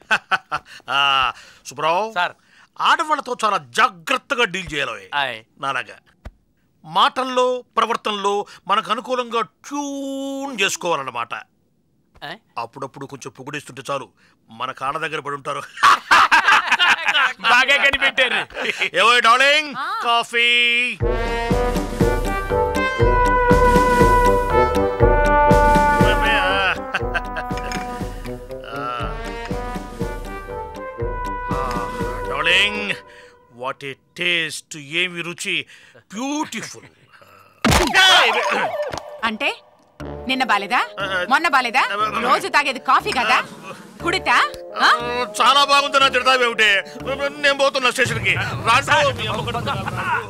ఆ, సుబ్రావ్ సార్ ఆడవాళ్ళతో చాలా జాగ్రత్తగా డీల్ చేయాలి ఆయ్ నాలాగా మాటల్లో ప్రవర్తనలో మనకు అనుకూలంగా ట్యూన్ చేసుకోవాలన్నమాట ఆయ్. అప్పుడప్పుడు కొంచెం పొగిడిస్తుంటే చాలు మన కాళ్ళ దగ్గర పడి ఉంటారు బాగా కనిపెట్టారు ఏవో darling coffee darling what a taste ఏమి రుచి బ్యూటిఫుల్ అంటే నిన్న బాలేదా మొన్న బాలేదా రోజు తాగేది కాఫీ కదా కుడితా ఆ? చాలా బాగుంది నా తిడతావేమిటే నేను పోతున్నా స్టేషన్కి రాజు మీ అమ్మ కూడా రాజు.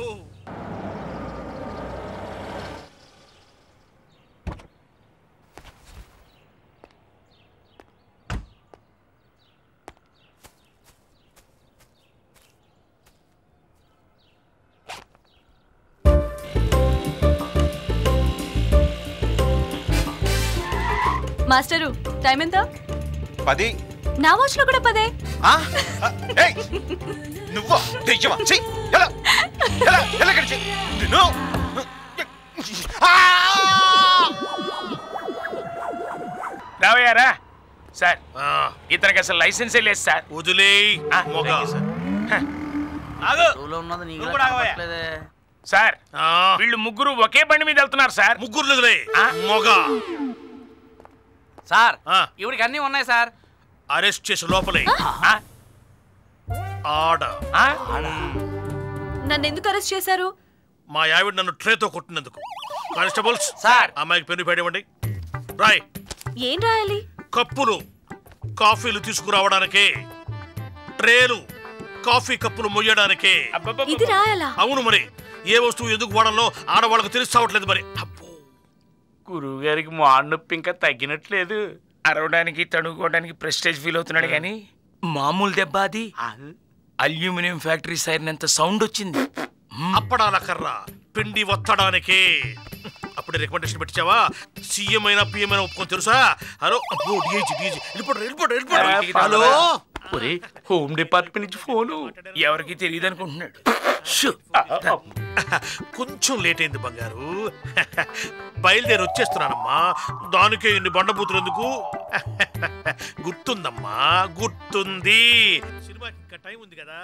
మాస్టరు టైం ఎంత పది నా వాచ్ లో కూడా పదే ఆ? ఆ, ఏయ్! నువ్వా దెయ్యమా చెయ్యి ఎలా ఎలా ఎలా ఇక్కడ చెయ్యి నిన్ను ఆ! రావయ్యారా సార్ ఆ, ఇతనికి అసలు లైసెన్సే లేదు సార్ వదిలేయ్ ఆ, మొగ thank you, sir. సార్ ఆ, వీళ్ళు ముగ్గురు ఒకే బండి మీద వెళ్తున్నారు సార్ ముగ్గురు వదిలే ఆ? మొగ సార్ ఆ, ఇవిడికి అన్నీ ఉన్నాయి సార్ అరెస్ట్ చేసి లోపలే ఆ? ఆడ ఆ? నన్ను ఎందుకు అరెస్ట్ చేశారు మా ఆవిడ నన్ను ట్రేతో కొట్టినందుకు కానిస్టేబుల్స్ సార్. అమ్మాయికి పెన్ను పెట్టివ్వండి రాయ్ ఏం రాయాలి కప్పులు కాఫీలు తీసుకురావడానికే ట్రేలు కాఫీ కప్పులు మొయ్యడానికే అబ్బబ్బబ్బ. ఇది రాయాలా అవును మరి ఏ వస్తువు ఎందుకు వాడాలో ఆడవాళ్ళకు తెలిసి చావట్లేదు మరి అబ్బో గురువు గారికి మాడు నొప్పి ఇంకా తగ్గినట్లేదు అరవడానికి తడుకోవడానికి ప్రెస్టేజ్ ఫీల్ అవుతున్నాడు కానీ మామూలు దెబ్బ అది అల్యూమినియం ఫ్యాక్టరీ సైరినంత సౌండ్ వచ్చింది అప్పడాల కర్ర పిండి వత్తడానికే అప్పుడే రికమెండేషన్ పెట్టించావా సీఎం అయినా పిఎం అయినా ఒప్పుకొని తెలుసా హలో అబ్బో డిఐజీ డిఐజీ వెళ్ళిపోడు వెళ్ళిపోడు వెళ్ళిపోడు హలో ఒరే హోమ్ డిపార్ట్మెంట్ నుంచి ఫోను ఎవరికి తెలియదు అనుకుంటున్నాడు షూ. కొంచెం లేట్ అయింది బంగారు బయలుదేరి వచ్చేస్తున్నానమ్మా దానికే ఇన్ని బండబూతులు ఎందుకు గుర్తుందమ్మా గుర్తుంది సినిమాకి ఇంకా టైం ఉంది కదా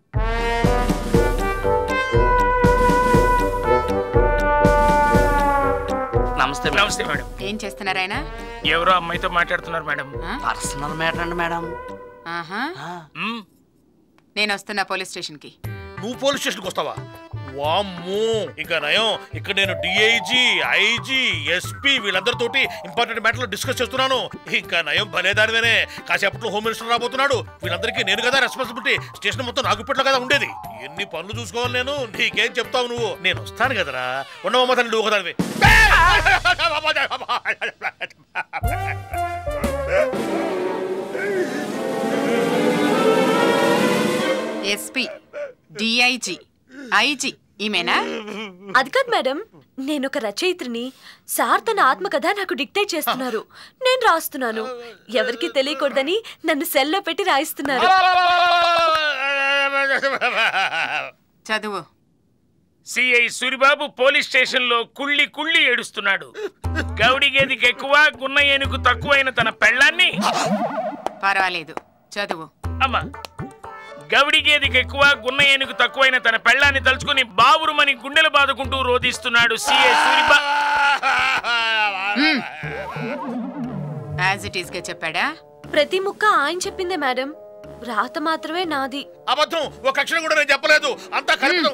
నమస్తే మేడం నమస్తే మేడం ఏం చేస్తున్నారు ఆయన ఎవరో అమ్మాయితో మాట్లాడుతున్నారు మేడం పర్సనల్ మ్యాటర్ అండి మేడం ఆహా మ్, నేను వస్తున్నా పోలీస్ స్టేషన్ కి నువ్వు పోలీస్ స్టేషన్కి వస్తావా వామ్మో ఇంకా నయం ఇక్కడ నేను డిఐజీ ఐజీ ఎస్పీ వీళ్ళందరితోటి ఇంపార్టెంట్ మ్యాటర్లు డిస్కస్ చేస్తున్నాను ఇంకా నయం భలేదానివేనే కాసేపట్లో హోమ్ మినిస్టర్ రాబోతున్నాడు వీళ్ళందరికీ నేను కదా రెస్పాన్సిబిలిటీ స్టేషన్ మొత్తం నాగుపెట్లో కదా ఉండేది ఎన్ని పనులు చూసుకోవాలి నేను నీకేం చెప్తావు నువ్వు నేను వస్తాను కదరా ఉండవమ్మ తల్లి నువ్వు ఒకదానివి ఎస్పీ డిఐజీ ఐజీ ఈమెనా అది కాదు మేడం నేను ఒక రచయిత్రిని సార్ తన ఆత్మకథ నాకు డిక్టేట్ చేస్తున్నారు నేను రాస్తున్నాను ఎవరికి తెలియకూడదని నన్ను సెల్లో పెట్టి రాయిస్తున్నారు చదువు సిఐ సూరిబాబు పోలీస్ స్టేషన్ లో కుళ్ళి కుళ్ళి ఏడుస్తున్నాడు గౌడి గేదికి ఎక్కువ గున్న ఏనుగు తక్కువైన తన పెళ్ళాన్ని పర్వాలేదు చదువు అమ్మా గౌడి గేదికి ఎక్కువ గున్న ఏనుగు తక్కువైన తన పెళ్ళాన్ని తలుచుకుని బావురుమని గుండెలు బాదుకుంటూ రోధిస్తున్నాడు సిఐ సూరిబా యాజ్ ఇట్ ఈస్ గా చెప్పాడా ప్రతి ముక్క ఆయన చెప్పిందే మేడం రాత మాత్రమే నాది అబద్ధం ఒక అక్షరం కూడా నేను చెప్పలేదు అంతా కలుపుతాం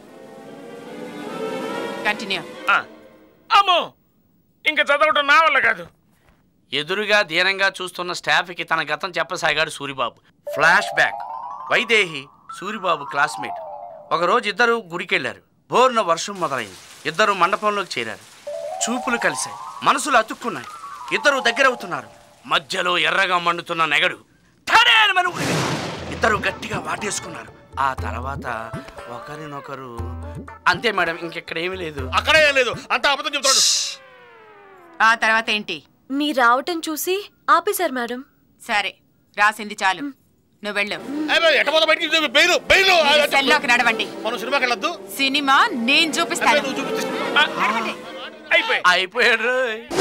కంటిన్యూ ఆ, అమ్మో ఇంకా చదవటం నా వల్ల కాదు ఎదురుగా దీనంగా చూస్తున్న స్టాఫ్కి తన గతం చెప్పసాగాడు Suribabu flashback Vaidehi Suribabu classmate ఒకరోజు ఇద్దరు గుడికెళ్లారు బోర్న వర్షం మొదలైంది ఇద్దరు మండపంలోకి చేరారు చూపులు కలిశాయి మనసులు అతుక్కున్నాయి ఇద్దరు దగ్గరవుతున్నారు మధ్యలో ఎర్రగా మండుతున్న నెగడు ఠడేల్మని ఉరిగింది. ఇద్దరు గట్టిగా వాటేసుకున్నారు ఆ తర్వాత ఒకరినొకరు అంతే మేడం ఇంకెక్కడ ఏమీ లేదు అక్కడే ఏం లేదు అంతా అబద్ధం చెప్తాడు ఆ తర్వాత ఏంటి మీ రావటం చూసి ఆపేశారు మేడం సరే రాసింది చాలు నువ్వు వెళ్ళు ఎట్ట పోతా బయటికి ఇది బెయిలు బెయిలు మీరు సెల్లోకి నడవండి మనం సినిమాకి వెళ్ళొద్దు సినిమా నేను చూపిస్తాను నువ్వు చూపిస్తే నడవండి. అయిపోయి అయిపోయాడు